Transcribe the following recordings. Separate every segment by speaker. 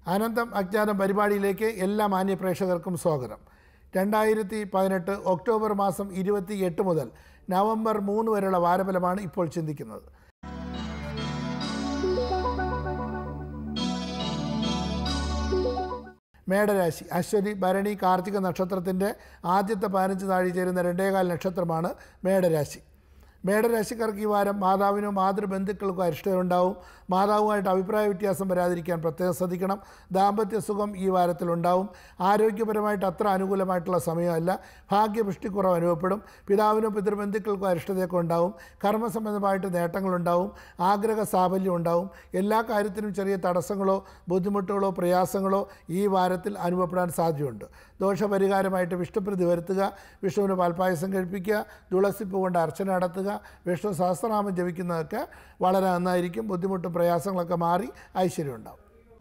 Speaker 1: അനന്തം അജ്ഞാതം പരിപാടിയിലേക്ക് എല്ലാ മാന്യ പ്രേക്ഷകർക്കും സ്വാഗതം രണ്ടായിരത്തി പതിനെട്ട് ഒക്ടോബർ മാസം ഇരുപത്തി എട്ട് മുതൽ നവംബർ മൂന്ന് വരെയുള്ള വാരഫലമാണ് ഇപ്പോൾ ചിന്തിക്കുന്നത് മേടരാശി അശ്വതി ഭരണി കാർത്തിക നക്ഷത്രത്തിൻ്റെ ആദ്യത്തെ പതിനഞ്ച് താഴെ ചേരുന്ന രണ്ടേകാൽ നക്ഷത്രമാണ് മേടരാശി മേടരാശിക്കാർക്ക് ഈ വാരം മാതാവിനോ മാതൃബന്ധുക്കൾക്കോ അരിഷ്ടതയുണ്ടാവും മാതാവുമായിട്ട് അഭിപ്രായ വ്യത്യാസം വരാതിരിക്കാൻ പ്രത്യേകം ശ്രദ്ധിക്കണം ദാമ്പത്യ സുഖം ഈ വാരത്തിലുണ്ടാവും ആരോഗ്യപരമായിട്ട് അത്ര അനുകൂലമായിട്ടുള്ള സമയമല്ല ഭാഗ്യപുഷ്ടിക്കുറവ് അനുഭവപ്പെടും പിതാവിനോ പിതൃബന്ധുക്കൾക്കോ അരിഷ്ടതയൊക്കെ ഉണ്ടാവും കർമ്മസംബന്ധമായിട്ട് നേട്ടങ്ങളുണ്ടാവും ആഗ്രഹ സാഫല്യം ഉണ്ടാവും എല്ലാ കാര്യത്തിനും ചെറിയ തടസ്സങ്ങളോ ബുദ്ധിമുട്ടുകളോ പ്രയാസങ്ങളോ ഈ വാരത്തിൽ അനുഭവപ്പെടാൻ സാധ്യതയുണ്ട് ദോഷപരിഹാരമായിട്ട് വിഷ്ണുപ്രതി വരുത്തുക വിഷ്ണുവിന് പാൽപ്പായസം കഴിപ്പിക്കുക തുളസിപ്പ് കൊണ്ട് അർച്ചന നടത്തുക വിഷ്ണു സഹസ്രനാമം ജപിക്കുന്നതൊക്കെ വളരെ നന്നായിരിക്കും ബുദ്ധിമുട്ടും പ്രയാസങ്ങളൊക്കെ മാറി ഐശ്വര്യം ഉണ്ടാവും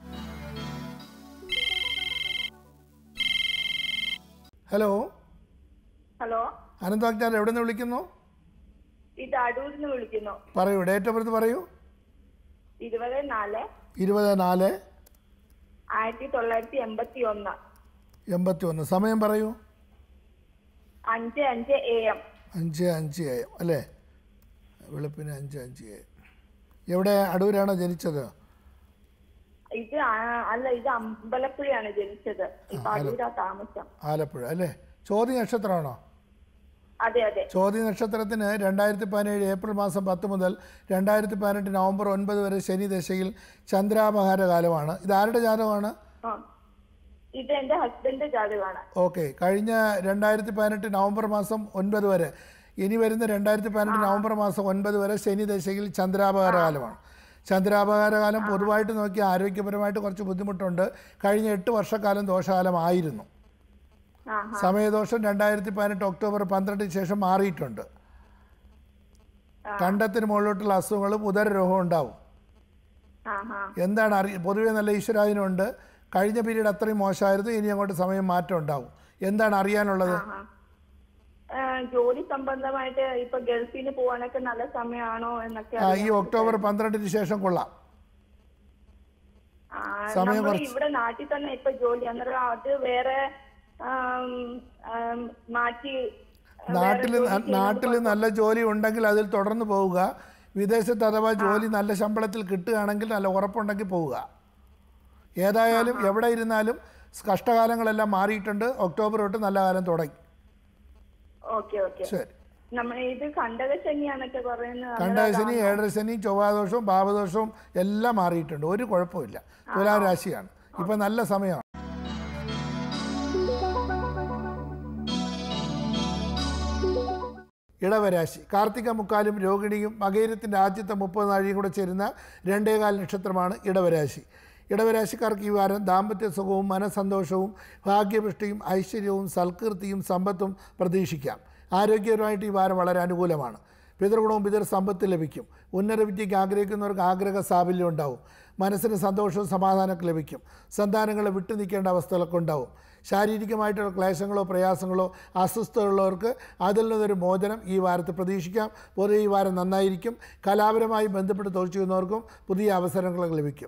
Speaker 1: ഹലോ
Speaker 2: ഹലോ
Speaker 1: അനന്താജ്ഞാൻ എവിടെ നിന്ന് വിളിക്കുന്നു
Speaker 2: ഇത് അടൂരിൽ നിന്ന് വിളിക്കുന്നു
Speaker 1: പറയൂ ഡേറ്റ് ഓഫ് ബർത്ത് പറയൂ
Speaker 2: ഇരുപത് നാല്
Speaker 1: ഇരുപത് നാല്
Speaker 2: ആയിരത്തി തൊള്ളായിരത്തി എൺപത്തി ഒന്ന്
Speaker 1: എൺപത്തി ഒന്ന് സമയം പറയൂ
Speaker 2: അഞ്ച് അഞ്ച് എ എം
Speaker 1: അഞ്ച് അഞ്ച് എ എം അല്ലേ വെളുപ്പിന് അഞ്ച് അഞ്ച് എ എം എവിടെ അടൂരാണോ ജനിച്ചത്
Speaker 2: ഇത് ആ- അല്ല ഇത് അമ്പലപ്പുഴയാണ് ജനിച്ചത് ഇപ്പൊ അടൂരാ താമസം
Speaker 1: ആലപ്പുഴ അല്ലേ ചോദ്യ നക്ഷത്രമാണോ
Speaker 2: അതെ അതെ
Speaker 1: ചോദ്യ നക്ഷത്രത്തിന് രണ്ടായിരത്തി പതിനേഴ് ഏപ്രിൽ മാസം പത്ത് മുതൽ രണ്ടായിരത്തി പതിനെട്ട് നവംബർ ഒൻപത് വരെ ശനി ദശയിൽ ചന്ദ്രാപഹാര കാലമാണ് ഇത് ആരുടെ ജാതകമാണ്
Speaker 2: ആ ഇത് എന്റെ ഹസ്ബൻഡ് ജാതകമാണ്
Speaker 1: ഓക്കെ കഴിഞ്ഞ രണ്ടായിരത്തി പതിനെട്ട് നവംബർ മാസം ഒൻപത് വരെ ഇനി വരുന്ന രണ്ടായിരത്തി പതിനെട്ട് നവംബർ മാസം ഒൻപത് വരെ ശനി ദശയിൽ ചന്ദ്രാപഹാര കാലമാണ് ചന്ദ്രാപഹാര കാലം പൊതുവായിട്ട് നോക്കിയാൽ ആരോഗ്യപരമായിട്ട് കുറച്ച് ബുദ്ധിമുട്ടുണ്ട് കഴിഞ്ഞ എട്ട് വർഷക്കാലം ദോഷകാലമായിരുന്നു
Speaker 2: ആ
Speaker 1: സമയദോഷം രണ്ടായിരത്തി പതിനെട്ട് ഒക്ടോബർ പന്ത്രണ്ടിന് ശേഷം മാറിയിട്ടുണ്ട് കണ്ടത്തിന് മുകളിലോട്ടുള്ള അസുഖങ്ങളും ഉദരരോഗവും ഉണ്ടാവും
Speaker 2: ആ ആ
Speaker 1: എന്താണ് അറി പൊതുവേ നല്ല ഈശ്വരാധീനമുണ്ട് കഴിഞ്ഞ പീരീഡ് അത്രയും മോശമായിരുന്നു ഇനി അങ്ങോട്ട് സമയം മാറ്റം ഉണ്ടാവും എന്താണ് അറിയാനുള്ളത്
Speaker 2: ആ ആ, ജോലി സംബന്ധമായിട്ട് ഇപ്പൊ ഗൾഫിന് പോവാനൊക്കെ നല്ല സമയമാണോ എന്നൊക്കെ
Speaker 1: ആ, ഈ
Speaker 2: അറിയാൻ
Speaker 1: ഒക്ടോബർ പന്ത്രണ്ടിന് ശേഷം കൊള്ളാം
Speaker 2: ആ,
Speaker 1: സമയം
Speaker 2: നമ്മള്
Speaker 1: കുറച്ച്.
Speaker 2: ഇവിടെ നാട്ടിൽ തന്നെ ഇപ്പൊ ജോലി അന്നേരം അത് വേറെ ആം, ആം, മാറ്റി വേറെ
Speaker 1: നാട്ടിൽ
Speaker 2: ജോലി ചെയ്യുന്നത്
Speaker 1: നാട്ടിൽ നല്ല ജോലി ഉണ്ടെങ്കിൽ അതിൽ തുടർന്ന് പോവുക വിദേശത്ത് അഥവാ ജോലി നല്ല ശമ്പളത്തിൽ കിട്ടുകയാണെങ്കിൽ നല്ല ഉറപ്പുണ്ടെങ്കിൽ പോവുക ഏതായാലും എവിടെ ഇരുന്നാലും കഷ്ടകാലങ്ങളെല്ലാം മാറിയിട്ടുണ്ട് ഒക്ടോബർ തൊട്ട് നല്ല കാലം തുടങ്ങി
Speaker 2: ഓക്കെ ഓക്കെ
Speaker 1: ശരി
Speaker 2: നമ്മൾ ഇത് കണ്ടകശനിയാന്നൊക്കെ പറയുന്നത്
Speaker 1: കണ്ടശനി ഏഴരശനി ചൊവ്വാദോഷവും ഭാവദോഷവും എല്ലാം മാറിയിട്ടുണ്ട് ഒരു കുഴപ്പമില്ല തുലാരാശിയാണ് ഇപ്പം നല്ല സമയമാണ് ഇടവരാശി കാർത്തിക മുക്കാലും രോഹിണിയും മകേരത്തിൻ്റെ ആദ്യത്തെ മുപ്പത് നാഴിയും കൂടെ ചേരുന്ന രണ്ടേകാൽ നക്ഷത്രമാണ് ഇടവരാശി ഇടവരാശിക്കാർക്ക് ഈ വാരം ദാമ്പത്യ സുഖവും മനസ്സന്തോഷവും ഭാഗ്യപുഷ്ടിയും ഐശ്വര്യവും സൽകീർത്തിയും സമ്പത്തും പ്രതീക്ഷിക്കാം ആരോഗ്യപരമായിട്ട് ഈ വാരം വളരെ അനുകൂലമാണ് പിതൃഗുണവും പിതൃ സമ്പത്ത് ലഭിക്കും ഉന്നത വിദ്യയ്ക്ക് ആഗ്രഹിക്കുന്നവർക്ക് ആഗ്രഹ സാഫല്യം ഉണ്ടാവും മനസ്സിന് സന്തോഷവും സമാധാനമൊക്കെ ലഭിക്കും സന്താനങ്ങളെ വിട്ടു നിൽക്കേണ്ട അവസ്ഥകളൊക്കെ ഉണ്ടാവും ശാരീരികമായിട്ടുള്ള ക്ലേശങ്ങളോ പ്രയാസങ്ങളോ അസ്വസ്ഥതയുള്ളവർക്ക് അതിൽ നിന്നൊരു മോചനം ഈ വാരത്തിൽ പ്രതീക്ഷിക്കാം പൊതുവെ ഈ വാരം നന്നായിരിക്കും കലാപരമായി ബന്ധപ്പെട്ട് തൊഴിൽ ചെയ്യുന്നവർക്കും പുതിയ അവസരങ്ങൾ ലഭിക്കും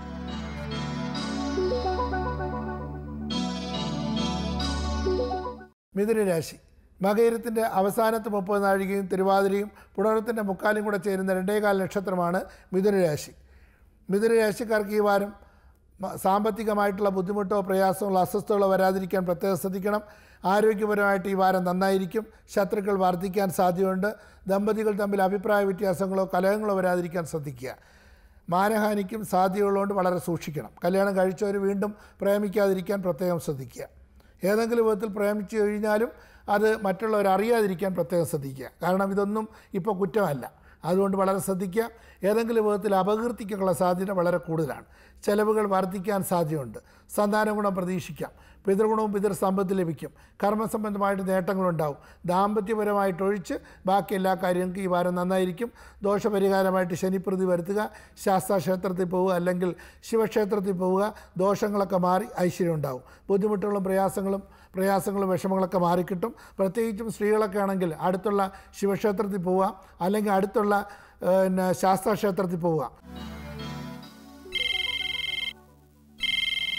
Speaker 1: മിഥുനരാശി മകയിരത്തിൻ്റെ അവസാനത്തെ മുപ്പത് നാഴികയും തിരുവാതിരയും പുണരത്തിൻ്റെ മുക്കാലും കൂടെ ചേരുന്ന രണ്ടേകാൽ നക്ഷത്രമാണ് മിഥുനരാശി മിഥുനരാശിക്കാർക്ക് ഈ വാരം മ- സാമ്പത്തികമായിട്ടുള്ള ബുദ്ധിമുട്ടോ പ്രയാസങ്ങളോ അസ്വസ്ഥതകളോ വരാതിരിക്കാൻ പ്രത്യേകം ശ്രദ്ധിക്കണം ആരോഗ്യപരമായിട്ട് ഈ വാരം നന്നായിരിക്കും ശത്രുക്കൾ വർദ്ധിക്കാൻ സാധ്യതയുണ്ട് ദമ്പതികൾ തമ്മിൽ അഭിപ്രായ വ്യത്യാസങ്ങളോ കലഹങ്ങളോ വരാതിരിക്കാൻ ശ്രദ്ധിക്കുക മാനഹാനിക്കും സാധ്യതയുള്ളതുകൊണ്ട് വളരെ സൂക്ഷിക്കണം കല്യാണം കഴിച്ചവർ വീണ്ടും പ്രേമിക്കാതിരിക്കാൻ പ്രത്യേകം ശ്രദ്ധിക്കുക ഏതെങ്കിലും വിധത്തിൽ പ്രേമിച്ചു കഴിഞ്ഞാലും അത് മറ്റുള്ളവർ അറിയാതിരിക്കാൻ പ്രത്യേകം ശ്രദ്ധിക്കുക കാരണം ഇതൊന്നും ഇപ്പോൾ കുറ്റമല്ല അതുകൊണ്ട് വളരെ ശ്രദ്ധിക്കുക ഏതെങ്കിലും വിധത്തിൽ അപകീർത്തിക്കുള്ള സാധ്യത വളരെ കൂടുതലാണ് ചെലവുകൾ വർദ്ധിക്കാൻ സാധ്യതയുണ്ട് സന്താന ഗുണം പ്രതീക്ഷിക്കാം പിതൃഗുണവും പിതൃ സമ്പത്ത് ലഭിക്കും കർമ്മസംബന്ധമായിട്ട് നേട്ടങ്ങളുണ്ടാവും ദാമ്പത്യപരമായിട്ട് ഒഴിച്ച് ബാക്കി എല്ലാ കാര്യങ്ങൾക്കും ഈ വാരം നന്നായിരിക്കും ദോഷപരിഹാരമായിട്ട് ശനിപ്രതി വരുത്തുക ശാസ്താക്ഷേത്രത്തിൽ പോവുക അല്ലെങ്കിൽ ശിവക്ഷേത്രത്തിൽ പോവുക ദോഷങ്ങളൊക്കെ മാറി ഐശ്വര്യം ഉണ്ടാവും ബുദ്ധിമുട്ടുകളും പ്രയാസങ്ങളും പ്രയാസങ്ങളും വിഷമങ്ങളൊക്കെ മാറിക്കിട്ടും പ്രത്യേകിച്ചും സ്ത്രീകളൊക്കെ ആണെങ്കിൽ അടുത്തുള്ള ശിവക്ഷേത്രത്തിൽ പോവുക അല്ലെങ്കിൽ അടുത്തുള്ള ഏഹ്, പിന്നെ ശാസ്താക്ഷേത്രത്തിൽ പോവുക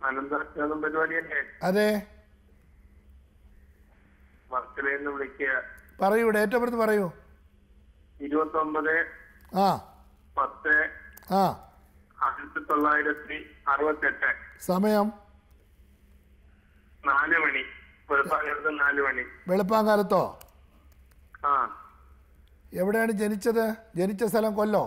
Speaker 3: അനന്തം പരിപാടിയല്ലേ
Speaker 1: അതെ
Speaker 3: വർക്കലയിൽ നിന്ന് വിളിക്കുക
Speaker 1: പറയൂ ഡേറ്റ് ഓഫ് ബർത്ത് പറയൂ
Speaker 3: ഇരുപത്തി ഒമ്പത്
Speaker 1: ആ
Speaker 3: പത്ത്
Speaker 1: ആ
Speaker 3: ആയിരത്തി തൊള്ളായിരത്തി അറുപത്തെട്ട്
Speaker 1: സമയം
Speaker 3: നാല് മണി വെളുപ്പാകരുത് നാല് മണി
Speaker 1: വെളുപ്പാങ്കാലത്തോ
Speaker 3: ആ
Speaker 1: എവിടെയാണ് ജനിച്ചത് ജനിച്ച സ്ഥലം കൊല്ലോ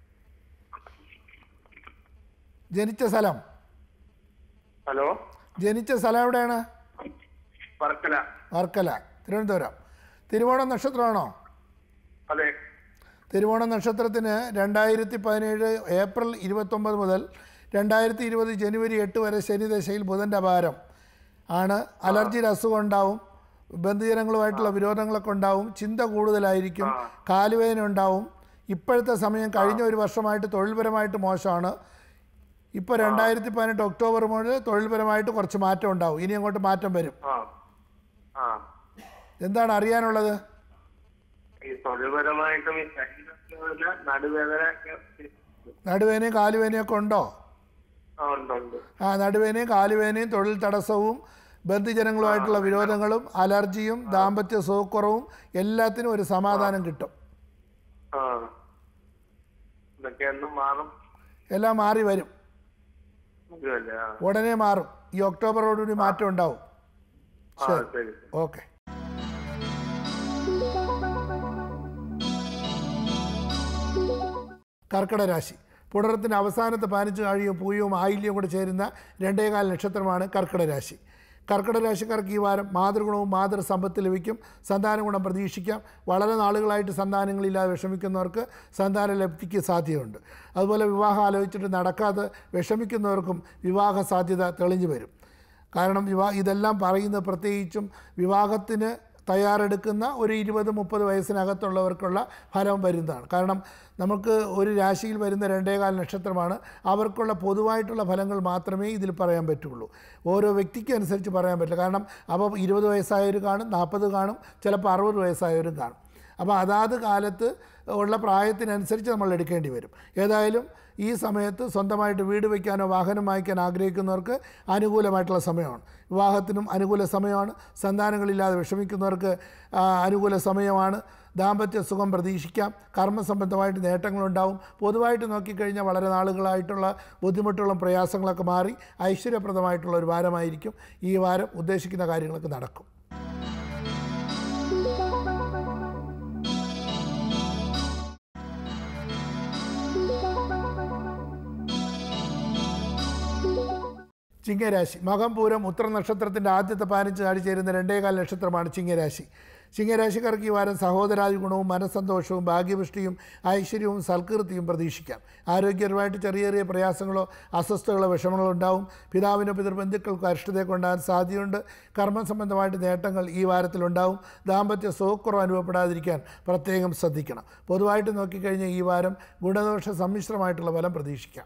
Speaker 1: ജനിച്ച സ്ഥലം
Speaker 3: ഹലോ
Speaker 1: ജനിച്ച സ്ഥലം എവിടെയാണ്
Speaker 3: വർക്കല
Speaker 1: വർക്കല തിരുവനന്തപുരം തിരുവോണം നക്ഷത്രമാണോ
Speaker 3: അതെ
Speaker 1: തിരുവോണ നക്ഷത്രത്തിന് രണ്ടായിരത്തി പതിനേഴ് ഏപ്രിൽ ഇരുപത്തൊമ്പത് മുതൽ രണ്ടായിരത്തി ഇരുപത് ജനുവരി എട്ട് വരെ ശനിദശയിൽ ബുധൻ്റെ അപാരം ആണ് അലർജിയുടെ അസുഖം ഉണ്ടാവും ബന്ധുജനങ്ങളുമായിട്ടുള്ള വിരോധങ്ങളൊക്കെ ഉണ്ടാവും ചിന്ത കൂടുതലായിരിക്കും കാലുവേദന ഉണ്ടാവും ഇപ്പോഴത്തെ സമയം കഴിഞ്ഞ ഒരു വർഷമായിട്ട് തൊഴിൽപരമായിട്ട് മോശമാണ് ഇപ്പോൾ രണ്ടായിരത്തി പതിനെട്ട് ഒക്ടോബർ മുതൽ തൊഴിൽപരമായിട്ട് കുറച്ച് മാറ്റം ഉണ്ടാവും ഇനി അങ്ങോട്ട് മാറ്റം വരും
Speaker 3: ആ ആ
Speaker 1: എന്താണ് അറിയാനുള്ളത്
Speaker 3: ഈ തൊഴിൽപരമായിട്ടും ഈ ശരീരത്തിന് നടുവേദന ഒക്കെ
Speaker 1: നടുവേനയും കാലുവേനയും ഒക്കെ ഉണ്ടോ
Speaker 3: ആ ഉണ്ട് ഉണ്ട്
Speaker 1: ആ നടുവേനയും കാലുവേനയും തൊഴിൽ തടസ്സവും ബന്ധുജനങ്ങളുമായിട്ടുള്ള വിരോധങ്ങളും അലർജിയും ദാമ്പത്യ സുഖക്കുറവും എല്ലാത്തിനും ഒരു സമാധാനം കിട്ടും
Speaker 3: ആ ഇതൊക്കെ എന്നും മാറും
Speaker 1: എല്ലാം മാറി വരും
Speaker 3: ഇതല്ലേ ആ
Speaker 1: ഉടനെ മാറും ഈ ഒക്ടോബറോടുകൂടി മാറ്റം ഉണ്ടാവും
Speaker 3: ആ
Speaker 1: ശരി
Speaker 3: ശരി
Speaker 1: ഓക്കെ കർക്കിടക രാശി പുണരത്തിൻ്റെ അവസാനത്തെ പതിനഞ്ച് ആഴിയും പൂയവും ആയില്യവും കൂടെ ചേരുന്ന രണ്ടേകാൽ നക്ഷത്രമാണ് കർക്കിടക രാശി കർക്കിടക രാശിക്കാർക്ക് ഈ വാരം മാതൃഗുണവും മാതൃ സമ്പത്ത് ലഭിക്കും സന്താന ഗുണം പ്രതീക്ഷിക്കാം വളരെ നാളുകളായിട്ട് സന്താനങ്ങളില്ലാതെ വിഷമിക്കുന്നവർക്ക് സന്താന ലബ്ധിക്ക് സാധ്യതയുണ്ട് അതുപോലെ വിവാഹം ആലോചിച്ചിട്ട് നടക്കാതെ വിഷമിക്കുന്നവർക്കും വിവാഹ സാധ്യത തെളിഞ്ഞു വരും കാരണം വിവാഹ ഇതെല്ലാം പറയുന്നത് പ്രത്യേകിച്ചും വിവാഹത്തിന് തയ്യാറെടുക്കുന്ന ഒരു ഇരുപത് മുപ്പത് വയസ്സിനകത്തുള്ളവർക്കുള്ള ഫലം വരുന്നതാണ് കാരണം നമുക്ക് ഒരു രാശിയിൽ വരുന്ന രണ്ടേകാൽ നക്ഷത്രമാണ് അവർക്കുള്ള പൊതുവായിട്ടുള്ള ഫലങ്ങൾ മാത്രമേ ഇതിൽ പറയാൻ പറ്റുള്ളൂ ഓരോ വ്യക്തിക്കും അനുസരിച്ച് പറയാൻ പറ്റില്ല കാരണം അപ്പോൾ ഇരുപത് വയസ്സായവർ കാണും നാൽപ്പത് കാണും ചിലപ്പോൾ അറുപത് വയസ്സായവരും കാണും അപ്പോൾ അതാത് കാലത്ത് ഉള്ള പ്രായത്തിനനുസരിച്ച് നമ്മൾ എടുക്കേണ്ടി വരും ഏതായാലും ഈ സമയത്ത് സ്വന്തമായിട്ട് വീട് വയ്ക്കാനോ വാഹനം വാങ്ങിക്കാൻ ആഗ്രഹിക്കുന്നവർക്ക് അനുകൂലമായിട്ടുള്ള സമയമാണ് വിവാഹത്തിനും അനുകൂല സമയമാണ് സന്താനങ്ങളില്ലാതെ വിഷമിക്കുന്നവർക്ക് ആ, അനുകൂല സമയമാണ് ദാമ്പത്യ സുഖം പ്രതീക്ഷിക്കാം കർമ്മസംബന്ധമായിട്ട് നേട്ടങ്ങളുണ്ടാവും പൊതുവായിട്ട് നോക്കിക്കഴിഞ്ഞാൽ വളരെ നാളുകളായിട്ടുള്ള ബുദ്ധിമുട്ടുകളും പ്രയാസങ്ങളൊക്കെ മാറി ഐശ്വര്യപ്രദമായിട്ടുള്ള ഒരു വാരമായിരിക്കും ഈ വാരം ഉദ്ദേശിക്കുന്ന കാര്യങ്ങളൊക്കെ നടക്കും ചിങ്ങരാശി മകം പൂരം ഉത്തര നക്ഷത്രത്തിൻ്റെ ആദ്യത്തെ പതിനഞ്ച് നാടി ചേരുന്ന രണ്ടേകാൽ നക്ഷത്രമാണ് ചിങ്ങരാശി ചിങ്ങരാശിക്കാർക്ക് ഈ വാരം സഹോദരാദി ഗുണവും മനസ്സന്തോഷവും ഭാഗ്യപുഷ്ടിയും ഐശ്വര്യവും സൽകീർത്തിയും പ്രതീക്ഷിക്കാം ആരോഗ്യപരമായിട്ട് ചെറിയ ചെറിയ പ്രയാസങ്ങളോ അസ്വസ്ഥതകളോ വിഷമങ്ങളോ ഉണ്ടാവും പിതാവിനോ പിതൃബന്ധുക്കൾക്കോ അരിഷ്ടതയൊക്കെ ഉണ്ടാകാൻ സാധ്യതയുണ്ട് കർമ്മ സംബന്ധമായിട്ട് നേട്ടങ്ങൾ ഈ വാരത്തിലുണ്ടാവും ദാമ്പത്യ സുഖക്കുറവ് അനുഭവപ്പെടാതിരിക്കാൻ പ്രത്യേകം ശ്രദ്ധിക്കണം പൊതുവായിട്ട് നോക്കിക്കഴിഞ്ഞാൽ ഈ വാരം ഗുണദോഷ സമ്മിശ്രമായിട്ടുള്ള ഫലം പ്രതീക്ഷിക്കാം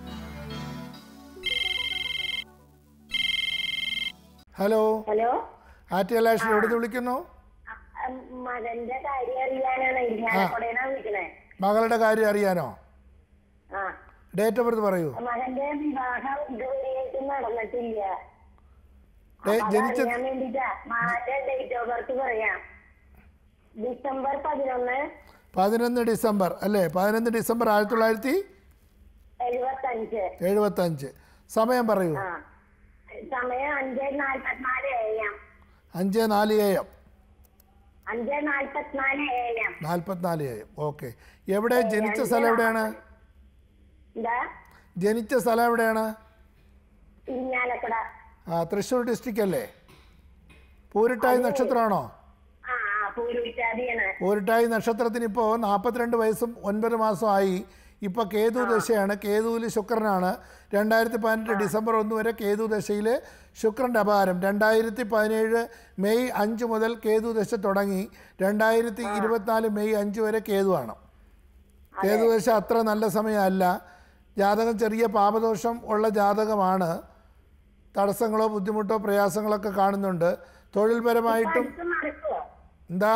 Speaker 1: ഹലോ
Speaker 2: ഹലോ
Speaker 1: ആറ്റുകലാഷിൽ എവിടെ വിളിക്കുന്നു
Speaker 2: മകന്റെ കാര്യം അറിയാനാണ് ഇരിഞ്ഞാലക്കുടേനാ വിളിക്കണേ
Speaker 1: മകളുടെ കാര്യം അറിയാനോ
Speaker 2: ആ
Speaker 1: ഡേറ്റ് ഓഫ് ബർത്ത് പറയൂ
Speaker 2: മകന്റെ വിവാഹം ഇതുവരെയായിട്ടും നടന്നിട്ടില്ല
Speaker 1: ഡേ- ജനിച്ച
Speaker 2: അറിയാൻ വേണ്ടിട്ടാ മകന്റെ ഡേറ്റ് ഓഫ് ബർത്ത് പറയാം ഡിസംബർ പതിനൊന്ന്
Speaker 1: പതിനൊന്ന് ഡിസംബർ അല്ലേ പതിനൊന്ന് ഡിസംബർ ആയിരത്തി തൊള്ളായിരത്തി
Speaker 2: എഴുപത്തഞ്ച്
Speaker 1: എഴുപത്തഞ്ച് സമയം പറയൂ
Speaker 2: ആ സമയം അഞ്ച് നാൽപ്പത്തിനാല് എ എം
Speaker 1: അഞ്ച് നാല് എ എം
Speaker 2: അഞ്ച് നാൽപ്പത്തിനാല് എ എം
Speaker 1: നാൽപ്പത്തിനാല് എ എം ഓക്കെ എവിടെ ജനിച്ച സ്ഥലം എവിടെയാണ്
Speaker 2: എന്താ
Speaker 1: ജനിച്ച സ്ഥലം എവിടെയാണ്
Speaker 2: ഇരിഞ്ഞാലക്കുട
Speaker 1: ആ തൃശ്ശൂർ ഡിസ്ട്രിക്റ്റ് അല്ലേ പൂരിട്ടായി നക്ഷത്രമാണോ
Speaker 2: ആ ആ പൂരുവിറ്റാതിയാണ്
Speaker 1: പൂരിട്ടായി നക്ഷത്രത്തിന് ഇപ്പോൾ നാൽപ്പത്തിരണ്ട് വയസ്സും ഒൻപത് മാസമായി ഇപ്പോൾ കേതു ദശയാണ് കേതുവിൽ ശുക്രനാണ് രണ്ടായിരത്തി പതിനെട്ട് ഡിസംബർ ഒന്ന് വരെ കേതു ദശയിൽ ശുക്രൻ്റെ അപകാരം രണ്ടായിരത്തി പതിനേഴ് മെയ് അഞ്ച് മുതൽ കേതു ദശ തുടങ്ങി രണ്ടായിരത്തി ഇരുപത്തിനാല് മെയ് അഞ്ച് വരെ കേതുവാണ് കേതു ദശ അത്ര നല്ല സമയമല്ല ജാതകം ചെറിയ പാപദോഷം ഉള്ള ജാതകമാണ് തടസ്സങ്ങളോ ബുദ്ധിമുട്ടോ പ്രയാസങ്ങളൊക്കെ കാണുന്നുണ്ട് തൊഴിൽപരമായിട്ടും
Speaker 2: അടുത്ത് നടക്കുവോ
Speaker 1: എന്താ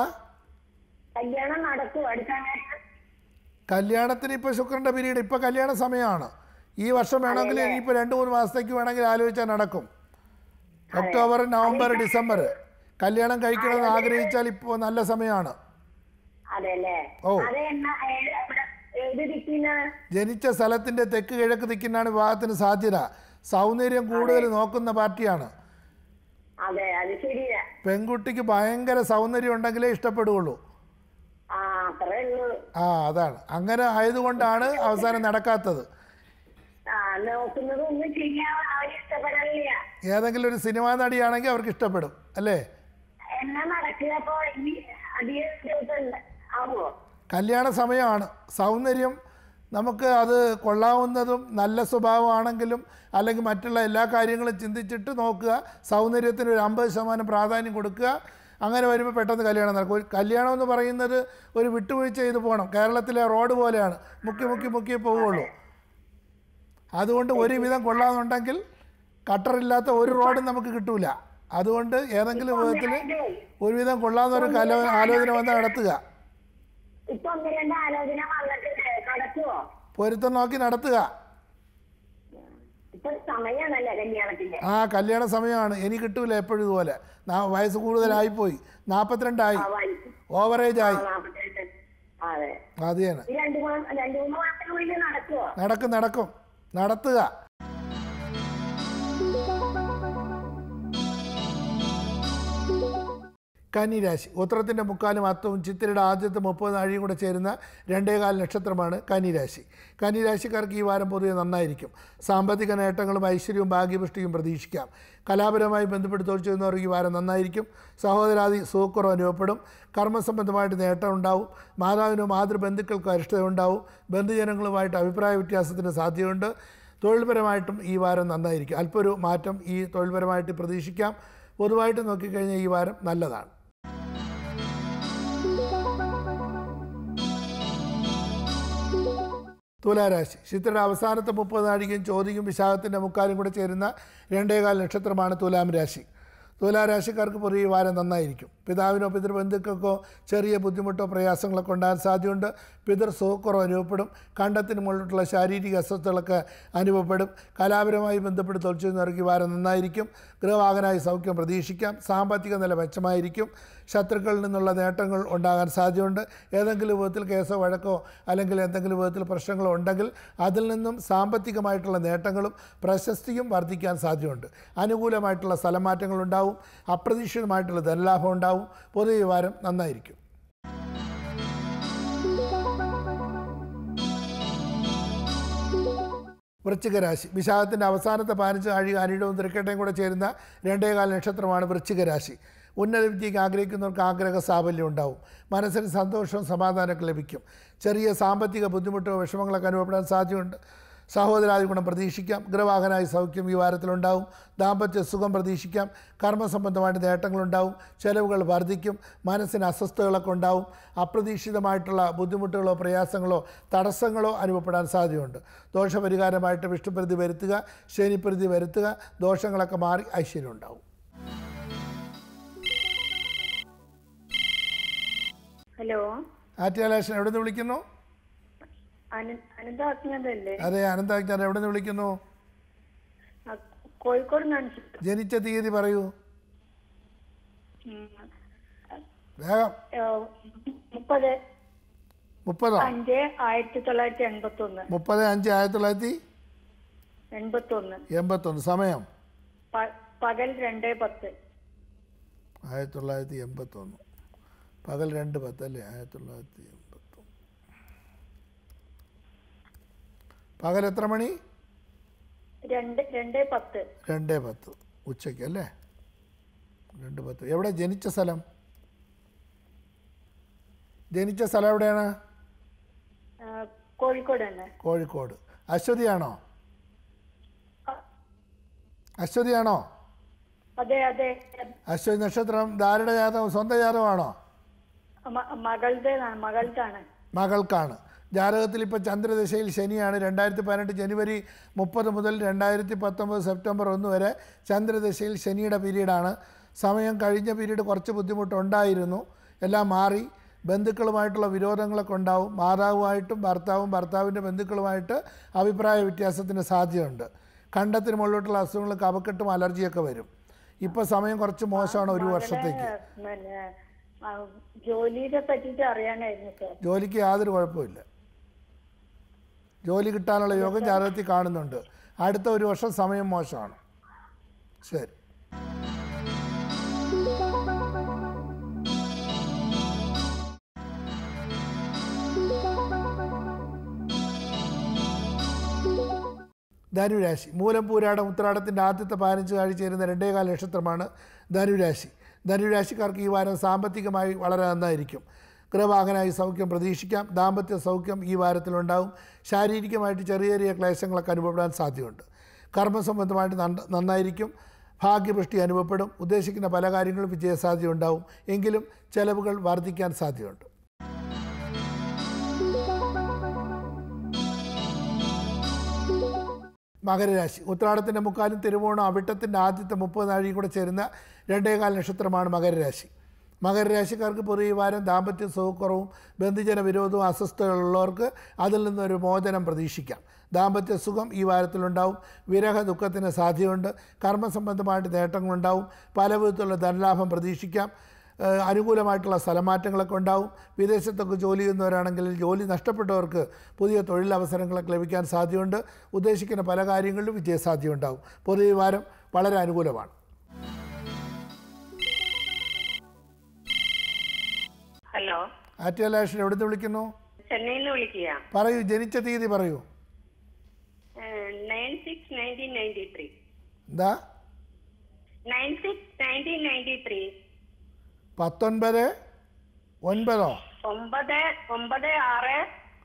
Speaker 2: കല്യാണം നടക്കുവോ അടുത്ത
Speaker 1: കല്യാണത്തിന് ഇപ്പോൾ ശുക്രൻ്റെ പീരീഡ് ഇപ്പോൾ കല്യാണ സമയമാണ് ഈ വർഷം വേണമെങ്കിൽ ഇനിയിപ്പോൾ രണ്ട് മൂന്ന് മാസത്തേക്ക് വേണമെങ്കിൽ ആലോചിച്ചാൽ നടക്കും ഒക്ടോബർ നവംബർ ഡിസംബർ കല്യാണം കഴിക്കണമെന്ന് ആഗ്രഹിച്ചാൽ ഇപ്പോൾ നല്ല സമയമാണ്
Speaker 2: അതെല്ലേ
Speaker 1: ഓ.
Speaker 2: അത് എന്നാ ഏ- എവിടെ- ഏത് ദിക്കിന്ന
Speaker 1: ജനിച്ച സ്ഥലത്തിൻ്റെ തെക്ക് കിഴക്ക് ദിക്കിനാണ് വിവാഹത്തിന് സാധ്യത സൗന്ദര്യം കൂടുതൽ നോക്കുന്ന പാർട്ടിയാണ്
Speaker 2: അതെ അത് ശരിയാ
Speaker 1: പെൺകുട്ടിക്ക് ഭയങ്കര സൗന്ദര്യം ഉണ്ടെങ്കിലേ ഇഷ്ടപ്പെടുകയുള്ളൂ
Speaker 2: ആ അത്രേ ഉള്ളൂ
Speaker 1: ആ അതാണ് അങ്ങനെ ആയതുകൊണ്ടാണ് അവസാനം നടക്കാത്തത്
Speaker 2: ആ നോക്കുന്നത് ഒന്നും ചെയ്യാൻ അവർ ഇഷ്ടപ്പെടില്ല
Speaker 1: ഏതെങ്കിലും ഒരു സിനിമാ നടിയാണെങ്കിൽ അവർക്ക് ഇഷ്ടപ്പെടും അല്ലേ
Speaker 2: എന്നാ നടക്കുക അപ്പൊ ഈ അധികം ദിവസം ഉണ്ട്. ആവോ
Speaker 1: കല്യാണ സമയമാണ് സൗന്ദര്യം നമുക്ക് അത് കൊള്ളാവുന്നതും നല്ല സ്വഭാവമാണെങ്കിലും അല്ലെങ്കിൽ മറ്റുള്ള എല്ലാ കാര്യങ്ങളും ചിന്തിച്ചിട്ട് നോക്കുക സൗന്ദര്യത്തിന് ഒരു അമ്പത് ശതമാനം പ്രാധാന്യം കൊടുക്കുക അങ്ങനെ വരുമ്പോൾ പെട്ടെന്ന് കല്യാണം നടക്കും ഒരു കല്യാണം എന്ന് പറയുന്നത് ഒരു വിട്ടുവീഴ്ച ചെയ്ത് പോകണം കേരളത്തിലെ റോഡ് പോലെയാണ് മുക്കി മുക്കി മുക്കി പോവുള്ളൂ അതുകൊണ്ട് ഒരുവിധം കൊള്ളാമെന്നുണ്ടെങ്കിൽ കട്ടറില്ലാത്ത ഒരു റോഡും നമുക്ക് കിട്ടൂല അതുകൊണ്ട് ഏതെങ്കിലും വിധത്തിൽ ഒരുവിധം കൊള്ളാവുന്ന ഒരു കല ആലോചന വന്ന് നടത്തുക
Speaker 2: ഇപ്പൊ ഒന്ന് രണ്ട് ആലോചന വന്നിട്ടുണ്ട് നടക്കുവോ
Speaker 1: പൊരുത്തം നോക്കി നടത്തുക
Speaker 2: ഇപ്പൊ സമയമാണല്ലേ കല്യാണത്തിന്റെ
Speaker 1: ആ കല്യാണ സമയമാണ് ഇനി കിട്ടൂല എപ്പോഴും ഇതുപോലെ നാ- വയസ്സ് കൂടുതലായിപ്പോയി നാൽപ്പത്തിരണ്ടായി
Speaker 2: ആ, വൈകി.
Speaker 1: ഓവറേജ്
Speaker 2: ആ,
Speaker 1: ആയി
Speaker 2: നാപ്പത്തെട്ട്. അതെ
Speaker 1: അത് തന്നെ
Speaker 2: ഈ രണ്ടു മൂന്ന് രണ്ടു മൂന്ന് മാസത്തിനുള്ളിൽ നടക്കുവോ
Speaker 1: നടക്കും നടക്കും നടത്തുക കന്നിരാശി ഉത്തരത്തിൻ്റെ മുക്കാലും അത്തവും ചിത്തിരയുടെ ആദ്യത്തെ മുപ്പത് നാഴിയും കൂടെ ചേരുന്ന രണ്ടേകാൽ നക്ഷത്രമാണ് കന്നിരാശി കന്നിരാശിക്കാർക്ക് ഈ വാരം പൊതുവെ നന്നായിരിക്കും സാമ്പത്തിക നേട്ടങ്ങളും ഐശ്വര്യവും ഭാഗ്യപുഷ്ടിയും പ്രതീക്ഷിക്കാം കലാപരമായി ബന്ധപ്പെട്ട് തൊഴിൽ ചെയ്യുന്നവർക്ക് ഈ വാരം നന്നായിരിക്കും സഹോദരാദി സുഖക്കുറവ് അനുഭവപ്പെടും കർമ്മസംബന്ധമായിട്ട് നേട്ടം ഉണ്ടാവും മാതാവിനോ മാതൃബന്ധുക്കൾക്കോ അരിഷ്ടത ഉണ്ടാവും ബന്ധുജനങ്ങളുമായിട്ട് അഭിപ്രായ വ്യത്യാസത്തിന് സാധ്യതയുണ്ട് തൊഴിൽപരമായിട്ടും ഈ വാരം നന്നായിരിക്കും അല്പം ഒരു മാറ്റം ഈ തൊഴിൽപരമായിട്ട് പ്രതീക്ഷിക്കാം പൊതുവായിട്ട് നോക്കിക്കഴിഞ്ഞാൽ ഈ വാരം നല്ലതാണ് തുലാരാശി ചിത്രയുടെ അവസാനത്തെ മുപ്പത് നാഴികയും ചോദ്യയും വിശാഖത്തിൻ്റെ മുക്കാലും കൂടെ ചേരുന്ന രണ്ടേകാൽ നക്ഷത്രമാണ് തുലാം രാശി തുലാരാശിക്കാർക്ക് പൊതുവെ ഈ വാരം നന്നായിരിക്കും പിതാവിനോ പിതൃബന്ധുക്കൾക്കോ ചെറിയ ബുദ്ധിമുട്ടോ പ്രയാസങ്ങളൊക്കെ ഉണ്ടാകാൻ സാധ്യതയുണ്ട് പിതൃ സുഖക്കുറവ് അനുഭവപ്പെടും കണ്ടത്തിന് മുകളിലുള്ള ശാരീരിക അസ്വസ്ഥതകളൊക്കെ അനുഭവപ്പെടും കലാപരമായി ബന്ധപ്പെട്ട് തൊഴിൽ ചെയ്യുന്നവർക്ക് ഈ വാരം നന്നായിരിക്കും ഗൃഹവാഹനായി സൗഖ്യം പ്രതീക്ഷിക്കാം സാമ്പത്തിക നില മെച്ചമായിരിക്കും ശത്രുക്കളിൽ നിന്നുള്ള നേട്ടങ്ങൾ ഉണ്ടാകാൻ സാധ്യതയുണ്ട് ഏതെങ്കിലും വിധത്തിൽ കേസോ വഴക്കോ അല്ലെങ്കിൽ എന്തെങ്കിലും വിധത്തിൽ പ്രശ്നങ്ങളോ ഉണ്ടെങ്കിൽ അതിൽ നിന്നും സാമ്പത്തികമായിട്ടുള്ള നേട്ടങ്ങളും പ്രശസ്തിയും വർദ്ധിക്കാൻ സാധ്യതയുണ്ട് അനുകൂലമായിട്ടുള്ള സ്ഥലമാറ്റങ്ങളുണ്ടാവും അപ്രതീക്ഷിതമായിട്ടുള്ള ധനലാഭം ഉണ്ടാവും പൊതുവെ ഈ വാരം നന്നായിരിക്കും വൃശ്ചികരാശി വിശാഖത്തിൻ്റെ അവസാനത്തെ പതിനഞ്ച് ആഴി അനിടവും തിരക്കട്ടയും കൂടെ ചേരുന്ന രണ്ടേകാൽ നക്ഷത്രമാണ് വൃശ്ചികരാശി ഉന്നത വിദ്യയ്ക്ക് ആഗ്രഹിക്കുന്നവർക്ക് ആഗ്രഹ സാഫല്യം ഉണ്ടാവും മനസ്സിന് സന്തോഷവും സമാധാനമൊക്കെ ലഭിക്കും ചെറിയ സാമ്പത്തിക ബുദ്ധിമുട്ടോ വിഷമങ്ങളൊക്കെ അനുഭവപ്പെടാൻ സാധ്യതയുണ്ട് സഹോദരാദി ഗുണം പ്രതീക്ഷിക്കാം ഗൃഹവാഹനായി സൗഖ്യം ഈ വാരത്തിലുണ്ടാവും ദാമ്പത്യ സുഖം പ്രതീക്ഷിക്കാം കർമ്മസംബന്ധമായിട്ട് നേട്ടങ്ങളുണ്ടാവും ചെലവുകൾ വർദ്ധിക്കും മനസ്സിന് അസ്വസ്ഥതകളൊക്കെ ഉണ്ടാവും അപ്രതീക്ഷിതമായിട്ടുള്ള ബുദ്ധിമുട്ടുകളോ പ്രയാസങ്ങളോ തടസ്സങ്ങളോ അനുഭവപ്പെടാൻ സാധ്യതയുണ്ട് ദോഷപരിഹാരമായിട്ട് വിഷ്ണുപ്രതി വരുത്തുക ശനിപ്രതി വരുത്തുക ദോഷങ്ങളൊക്കെ മാറി ഐശ്വര്യം ഉണ്ടാവും
Speaker 2: ഹലോ
Speaker 1: ആറ്റുകാലേഷൻ എവിടെ നിന്ന് വിളിക്കുന്നു
Speaker 2: അനന്താത്മകല്ലേ
Speaker 1: അതെ അനന്താജ്ഞാൻ എവിടെ നിന്ന് വിളിക്കുന്നു
Speaker 2: കോഴിക്കോട് നിന്നാണ്
Speaker 1: ജനിച്ച തീയതി പറയൂ വേഗം
Speaker 2: മുപ്പത്
Speaker 1: മുപ്പതോ
Speaker 2: അഞ്ച് ആയിരത്തി തൊള്ളായിരത്തി എൺപത്തി ഒന്ന്
Speaker 1: മുപ്പത് അഞ്ച് ആയിരത്തി തൊള്ളായിരത്തി
Speaker 2: എൺപത്തി ഒന്ന്
Speaker 1: എൺപത്തൊന്ന് സമയം
Speaker 2: പകൽ രണ്ട് പത്ത്
Speaker 1: ആയിരത്തി തൊള്ളായിരത്തി എൺപത്തൊന്ന് പകൽ രണ്ട് പത്ത് അല്ലേ ആയിരത്തി തൊള്ളായിരത്തി എൺപത്തൊന്ന് പകൽ എത്ര മണി
Speaker 2: രണ്ട് രണ്ട് പത്ത്
Speaker 1: രണ്ട് പത്ത് ഉച്ചയ്ക്ക് അല്ലേ രണ്ട് പത്ത് എവിടെ ജനിച്ച സ്ഥലം ജനിച്ച സ്ഥലം എവിടെയാണ്
Speaker 2: ആ, കോഴിക്കോട് തന്നെ
Speaker 1: കോഴിക്കോട് അശ്വതിയാണോ അശ്വതിയാണോ
Speaker 2: അതെ അതെ
Speaker 1: അശ്വതി നക്ഷത്രം ധാരുടെ ജാതകം സ്വന്തം ജാതകമാണോ
Speaker 2: മ- മകളുടെ മകൾക്കാണ്
Speaker 1: മകൾക്കാണ് ജാതകത്തിൽ ഇപ്പോൾ ചന്ദ്രദശയിൽ ശനിയാണ് രണ്ടായിരത്തി പതിനെട്ട് ജനുവരി മുപ്പത് മുതൽ രണ്ടായിരത്തി പത്തൊമ്പത് സെപ്റ്റംബർ ഒന്ന് വരെ ചന്ദ്രദശയിൽ ശനിയുടെ പീരീഡാണ് സമയം കഴിഞ്ഞ പീരീഡ് കുറച്ച് ബുദ്ധിമുട്ടുണ്ടായിരുന്നു എല്ലാം മാറി ബന്ധുക്കളുമായിട്ടുള്ള വിരോധങ്ങളൊക്കെ ഉണ്ടാവും മാതാവുമായിട്ടും ഭർത്താവും ഭർത്താവിൻ്റെ ബന്ധുക്കളുമായിട്ട് അഭിപ്രായ വ്യത്യാസത്തിന് സാധ്യതയുണ്ട് കണ്ടത്തിന് മുകളിലോട്ടുള്ള അസുഖങ്ങൾ കഫക്കെട്ടും അലർജിയൊക്കെ വരും ഇപ്പോൾ സമയം കുറച്ച് മോശമാണ് ഒരു വർഷത്തേക്ക്
Speaker 2: പിന്നെ ആ, ജോലിയെ പറ്റിയിട്ട് അറിയാനായിരുന്നു സാർ
Speaker 1: ജോലിക്ക് യാതൊരു കുഴപ്പമില്ല ജോലി കിട്ടാനുള്ള യോഗം ജാതകത്തിൽ കാണുന്നുണ്ട് അടുത്ത ഒരു വർഷം സമയം മോശമാണ് ശരി ധനുരാശി മൂലം പൂരാടം ഉത്രാടത്തിൻ്റെ ആദ്യത്തെ പതിനഞ്ച് ആഴ്ച ചേരുന്ന രണ്ടേകാല നക്ഷത്രമാണ് ധനുരാശി ധനുരാശിക്കാർക്ക് ഈ വാരം സാമ്പത്തികമായി വളരെ നന്നായിരിക്കും ഗൃഹവാഹനായി സൗഖ്യം പ്രതീക്ഷിക്കാം ദാമ്പത്യ സൗഖ്യം ഈ വാരത്തിലുണ്ടാവും ശാരീരികമായിട്ട് ചെറിയ ചെറിയ ക്ലേശങ്ങളൊക്കെ അനുഭവപ്പെടാൻ സാധ്യതയുണ്ട് കർമ്മസംബന്ധമായിട്ട് നന്ന- നന്നായിരിക്കും ഭാഗ്യപുഷ്ടി അനുഭവപ്പെടും ഉദ്ദേശിക്കുന്ന പല കാര്യങ്ങളും വിജയസാധ്യത ഉണ്ടാവും എങ്കിലും ചെലവുകൾ വർദ്ധിക്കാൻ സാധ്യതയുണ്ട് മകരരാശി ഉത്രാടത്തിൻ്റെ മുക്കാലും തിരുവോണം അവിട്ടത്തിൻ്റെ ആദ്യത്തെ മുപ്പത് നാഴിയും കൂടെ ചേരുന്ന രണ്ടേകാൽ നക്ഷത്രമാണ് മകരരാശി മകരരാശിക്കാർക്ക് പൊതുവെ ഈ വാരം ദാമ്പത്യ സുഖക്കുറവും ബന്ധുജന വിരോധവും അസ്വസ്ഥതകളുള്ളവർക്ക് അതിൽ നിന്നൊരു മോചനം പ്രതീക്ഷിക്കാം ദാമ്പത്യ സുഖം ഈ വാരത്തിലുണ്ടാവും വിരഹ ദുഃഖത്തിന് സാധ്യതയുണ്ട് കർമ്മസംബന്ധമായിട്ട് നേട്ടങ്ങളുണ്ടാവും പല വിധത്തിലുള്ള ധനലാഭം പ്രതീക്ഷിക്കാം ഏഹ് അനുകൂലമായിട്ടുള്ള സ്ഥലമാറ്റങ്ങളൊക്കെ ഉണ്ടാവും വിദേശത്തൊക്കെ ജോലി ചെയ്യുന്നവരാണെങ്കിൽ ജോലി നഷ്ടപ്പെട്ടവർക്ക് പുതിയ തൊഴിലവസരങ്ങളൊക്കെ ലഭിക്കാൻ സാധ്യതയുണ്ട് ഉദ്ദേശിക്കുന്ന പല കാര്യങ്ങളിലും വിജയസാധ്യത ഉണ്ടാവും പൊതുവെ ഈ വാരം വളരെ അനുകൂലമാണ്
Speaker 2: ഹലോ
Speaker 1: ആറ്റുകലാഷൻ എവിടുന്ന് വിളിക്കുന്നു
Speaker 2: ചെന്നൈയിൽ നിന്ന് വിളിക്കുക
Speaker 1: പറയൂ ജനിച്ച തീയതി പറയൂ
Speaker 2: nine six nineteen ninety three
Speaker 1: എന്താ
Speaker 2: nine six nineteen ninety three
Speaker 1: പത്തൊൻപത് ഒൻപതോ
Speaker 2: ഒമ്പത് ഒമ്പത് ആറ്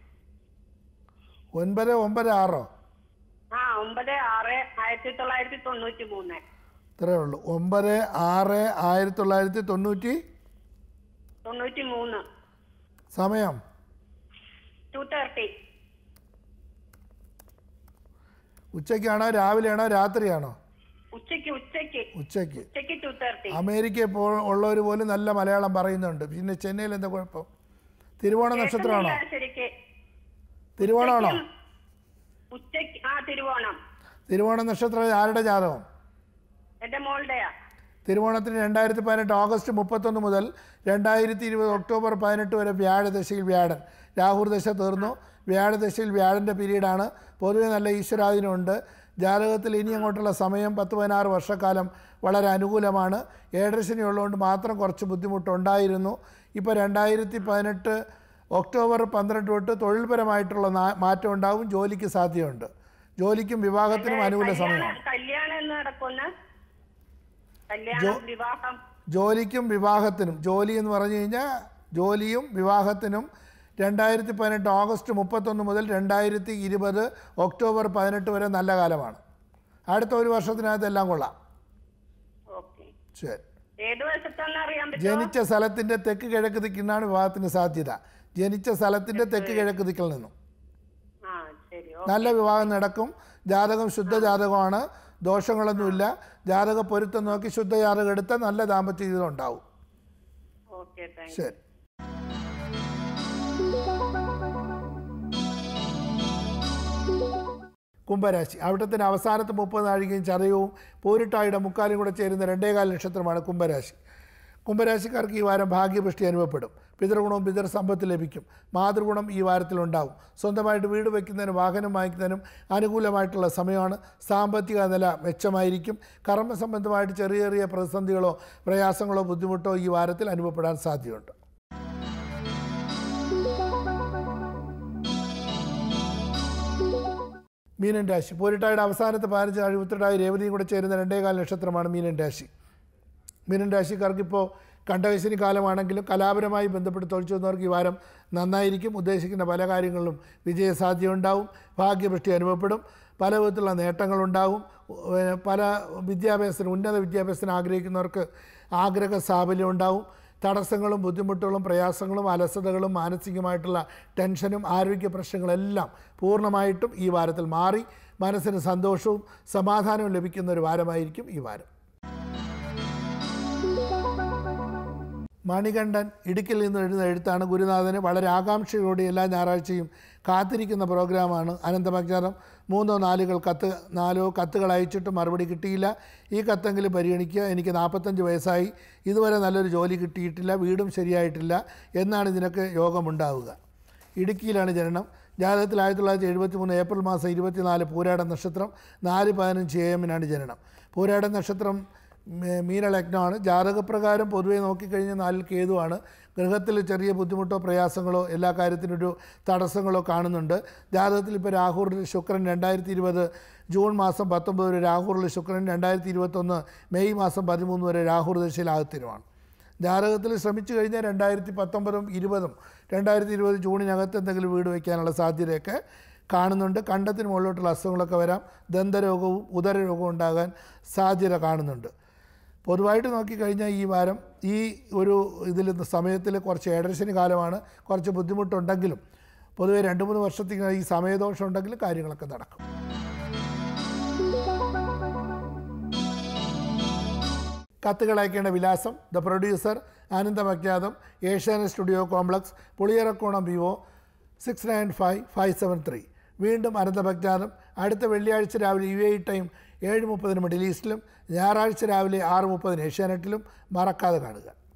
Speaker 1: ഒൻപത് ഒമ്പത് ആറോ
Speaker 2: ആ ഒമ്പത് ആറ് ആയിരത്തി തൊള്ളായിരത്തി തൊണ്ണൂറ്റി മൂന്ന്
Speaker 1: ഇത്രയേ ഉള്ളൂ ഒമ്പത് ആറ് ആയിരത്തി തൊള്ളായിരത്തി തൊണ്ണൂറ്റി
Speaker 2: തൊണ്ണൂറ്റി മൂന്ന്
Speaker 1: സമയം
Speaker 2: ടു തേർട്ടി
Speaker 1: ഉച്ചയ്ക്കാണോ രാവിലെയാണോ രാത്രിയാണോ
Speaker 2: ഉച്ചയ്ക്ക് ഉച്ചയ്ക്ക്
Speaker 1: ഉച്ചയ്ക്ക്
Speaker 2: ഉച്ചയ്ക്ക് ടു തേർട്ടി
Speaker 1: അമേരിക്കയിൽ പോ ഉള്ളവർ പോലും നല്ല മലയാളം പറയുന്നുണ്ട് പിന്നെ ചെന്നൈയിൽ എന്താ കുഴപ്പം തിരുവോണ നക്ഷത്രമാണോ
Speaker 2: ശരിക്ക്
Speaker 1: തിരുവോണമാണോ
Speaker 2: ഉച്ചയ്ക്ക് ആ തിരുവോണം
Speaker 1: തിരുവോണ നക്ഷത്രം ആരുടെ ജാതകം
Speaker 2: എന്റെ മോളുടെയാ
Speaker 1: തിരുവോണത്തിന് രണ്ടായിരത്തി പതിനെട്ട് ഓഗസ്റ്റ് മുപ്പത്തൊന്ന് മുതൽ രണ്ടായിരത്തി ഇരുപത് ഒക്ടോബർ പതിനെട്ട് വരെ വ്യാഴദശയിൽ വ്യാഴൻ രാഹുർദശ തീർന്നു വ്യാഴദശയിൽ വ്യാഴൻ്റെ പീരീഡാണ് പൊതുവെ നല്ല ഈശ്വരാധീനമുണ്ട് ജാതകത്തിൽ ഇനി അങ്ങോട്ടുള്ള സമയം പത്ത് പതിനാറ് വർഷക്കാലം വളരെ അനുകൂലമാണ് ഏഴരശനി ഉള്ളതുകൊണ്ട് മാത്രം കുറച്ച് ബുദ്ധിമുട്ടുണ്ടായിരുന്നു ഇപ്പോൾ രണ്ടായിരത്തി പതിനെട്ട് ഒക്ടോബർ പന്ത്രണ്ട് തൊട്ട് തൊഴിൽപരമായിട്ടുള്ള നാ- മാറ്റം ഉണ്ടാവും ജോലിക്ക് സാധ്യതയുണ്ട് ജോലിക്കും വിവാഹത്തിനും അനുകൂല സമയമാണ്
Speaker 2: കല്യാണം എന്ന് നടക്കുന്ന കല്യാണം വിവാഹം
Speaker 1: ജോലിക്കും വിവാഹത്തിനും ജോലി എന്ന് പറഞ്ഞു കഴിഞ്ഞാൽ ജോലിയും വിവാഹത്തിനും രണ്ടായിരത്തി പതിനെട്ട് ഓഗസ്റ്റ് മുപ്പത്തൊന്ന് മുതൽ രണ്ടായിരത്തി ഇരുപത് ഒക്ടോബർ പതിനെട്ട് വരെ നല്ല കാലമാണ് അടുത്ത ഒരു വർഷത്തിനകത്ത് എല്ലാം കൊള്ളാം
Speaker 2: ഓക്കെ
Speaker 1: ശരി
Speaker 2: ഏത് വശത്താന്ന് അറിയാൻ പറ്റുമോ
Speaker 1: ജനിച്ച സ്ഥലത്തിൻ്റെ തെക്ക് കിഴക്ക് ദിക്കിനാണ് വിവാഹത്തിന് സാധ്യത ജനിച്ച സ്ഥലത്തിൻ്റെ തെക്ക് കിഴക്ക് ദിക്കിൽ നിന്നും
Speaker 2: ആ ശരി
Speaker 1: നല്ല വിവാഹം നടക്കും ജാതകം ശുദ്ധ ജാതകമാണ് ദോഷങ്ങളൊന്നുമില്ല ജാതക പൊരുത്തം നോക്കി ശുദ്ധ ജാതകം എടുത്താൽ നല്ല ദാമ്പത്യ ജീവിതം ഉണ്ടാവും
Speaker 2: ഓക്കെ താങ്ക്
Speaker 1: ശരി കുംഭരാശി അവിടത്തിൻ്റെ അവസാനത്തെ മുപ്പത് നാഴികയും ചതയവും പോരിട്ടായുടെ മുക്കാലും കൂടെ ചേരുന്ന രണ്ടേകാൽ നക്ഷത്രമാണ് കുംഭരാശി കുംഭരാശിക്കാർക്ക് ഈ വാരം ഭാഗ്യപുഷ്ടി അനുഭവപ്പെടും പിതൃഗുണവും പിതൃ സമ്പത്ത് ലഭിക്കും മാതൃഗുണം ഈ വാരത്തിലുണ്ടാവും സ്വന്തമായിട്ട് വീട് വയ്ക്കുന്നതിനും വാഹനം വാങ്ങിക്കുന്നതിനും അനുകൂലമായിട്ടുള്ള സമയമാണ് സാമ്പത്തിക നില മെച്ചമായിരിക്കും കർമ്മ സംബന്ധമായിട്ട് ചെറിയ ചെറിയ പ്രതിസന്ധികളോ പ്രയാസങ്ങളോ ബുദ്ധിമുട്ടോ ഈ വാരത്തിൽ അനുഭവപ്പെടാൻ സാധ്യതയുണ്ട് മീനൻ രാശി പോരിട്ടായുടെ അവസാനത്തെ പതിനഞ്ച് നാഴി ഉത്തരടായി രേവതിയും കൂടെ ചേരുന്ന രണ്ടേകാൽ നക്ഷത്രമാണ് മീനൻ രാശി മീനൻ രാശിക്കാർക്ക് ഇപ്പോൾ കണ്ടകശനി കാലമാണെങ്കിലും കലാപരമായി ബന്ധപ്പെട്ട് തൊഴിൽ ചെയ്യുന്നവർക്ക് ഈ വാരം നന്നായിരിക്കും ഉദ്ദേശിക്കുന്ന പല കാര്യങ്ങളിലും വിജയസാധ്യത ഉണ്ടാവും ഭാഗ്യപുഷ്ടി അനുഭവപ്പെടും പല വിധത്തിലുള്ള നേട്ടങ്ങളുണ്ടാവും ഏഹ് പല വിദ്യാഭ്യാസത്തിന് ഉന്നത വിദ്യാഭ്യാസത്തിന് ആഗ്രഹിക്കുന്നവർക്ക് ആഗ്രഹ സാഫല്യം ഉണ്ടാവും തടസ്സങ്ങളും ബുദ്ധിമുട്ടുകളും പ്രയാസങ്ങളും അലസതകളും മാനസികമായിട്ടുള്ള ടെൻഷനും ആരോഗ്യ പ്രശ്നങ്ങളെല്ലാം പൂർണ്ണമായിട്ടും ഈ വാരത്തിൽ മാറി മനസ്സിന് സന്തോഷവും സമാധാനവും ലഭിക്കുന്ന ഒരു വാരമായിരിക്കും ഈ വാരം മണികണ്ഠൻ ഇടുക്കിൽ നിന്ന് എഴുതുന്ന എഴുത്താണ് ഗുരുനാഥന് വളരെ ആകാംക്ഷയോടെ എല്ലാ ഞായറാഴ്ചയും കാത്തിരിക്കുന്ന പ്രോഗ്രാമാണ് അനന്തമജ്ഞാനം മൂന്നോ നാലുകൾ കത്ത് നാലോ കത്തുകൾ അയച്ചിട്ട് മറുപടി കിട്ടിയില്ല ഈ കത്തെങ്കിലും പരിഗണിക്കുക എനിക്ക് നാൽപ്പത്തഞ്ച് വയസ്സായി ഇതുവരെ നല്ലൊരു ജോലി കിട്ടിയിട്ടില്ല വീടും ശരിയായിട്ടില്ല എന്നാണ് ഇതിനൊക്കെ യോഗമുണ്ടാവുക ഇടുക്കിയിലാണ് ജനനം ജാതകത്തിൽ ആയിരത്തി തൊള്ളായിരത്തി എഴുപത്തി മൂന്ന് ഏപ്രിൽ മാസം ഇരുപത്തിനാല് പൂരാട നക്ഷത്രം നാല് പതിനഞ്ച് എ എമ്മിനാണ് ജനനം പൂരാട നക്ഷത്രം മേ- മീനലഗ്നമാണ് ജാതകപ്രകാരം പൊതുവെ നോക്കിക്കഴിഞ്ഞാൽ നാലിൽ കേതുവാണ് ഗൃഹത്തിൽ ചെറിയ ബുദ്ധിമുട്ടോ പ്രയാസങ്ങളോ എല്ലാ കാര്യത്തിനൊരു തടസ്സങ്ങളോ കാണുന്നുണ്ട് ജാതകത്തിൽ ഇപ്പോൾ രാഹുറിൽ ശുക്രൻ രണ്ടായിരത്തി ഇരുപത് ജൂൺ മാസം പത്തൊമ്പത് വരെ രാഹുറിൽ ശുക്രൻ രണ്ടായിരത്തി ഇരുപത്തൊന്ന് മെയ് മാസം പതിമൂന്ന് വരെ രാഹുർ ദശയിലാകത്തിനുമാണ് ജാതകത്തിൽ ശ്രമിച്ചു കഴിഞ്ഞാൽ രണ്ടായിരത്തി പത്തൊമ്പതും ഇരുപതും രണ്ടായിരത്തി ഇരുപത് ജൂണിനകത്ത് എന്തെങ്കിലും വീട് വയ്ക്കാനുള്ള സാധ്യതയൊക്കെ കാണുന്നുണ്ട് കണ്ടത്തിന് മുകളിലോട്ടുള്ള അസുഖങ്ങളൊക്കെ വരാം ദന്തരോഗവും ഉദരരോഗവും ഉണ്ടാകാൻ സാധ്യത കാണുന്നുണ്ട് പൊതുവായിട്ട് നോക്കിക്കഴിഞ്ഞാൽ ഈ വാരം ഈ ഒരു ഇതിൽ സമയത്തിൽ കുറച്ച് ഏഴരശനി കാലമാണ് കുറച്ച് ബുദ്ധിമുട്ടുണ്ടെങ്കിലും പൊതുവെ രണ്ട് മൂന്ന് വർഷത്തേക്ക് ഈ സമയദോഷം ഉണ്ടെങ്കിൽ കാര്യങ്ങളൊക്കെ നടക്കും കത്തുകൾ അയക്കേണ്ട വിലാസം ദ പ്രൊഡ്യൂസർ ആനന്ദം അജ്ഞാതം ഏഷ്യാനെറ്റ് സ്റ്റുഡിയോ കോംപ്ലക്സ് പുളിയറക്കോണം വിവോ six nine five five seven three വീണ്ടും അനന്തഭജ്ഞാതം അടുത്ത വെള്ളിയാഴ്ച രാവിലെ യു എ ടൈം ഏഴ് മുപ്പതിന് മിഡിൽ ഈസ്റ്റിലും ഞായറാഴ്ച രാവിലെ ആറ് മുപ്പതിന് ഏഷ്യാനെറ്റിലും മറക്കാതെ കാണുക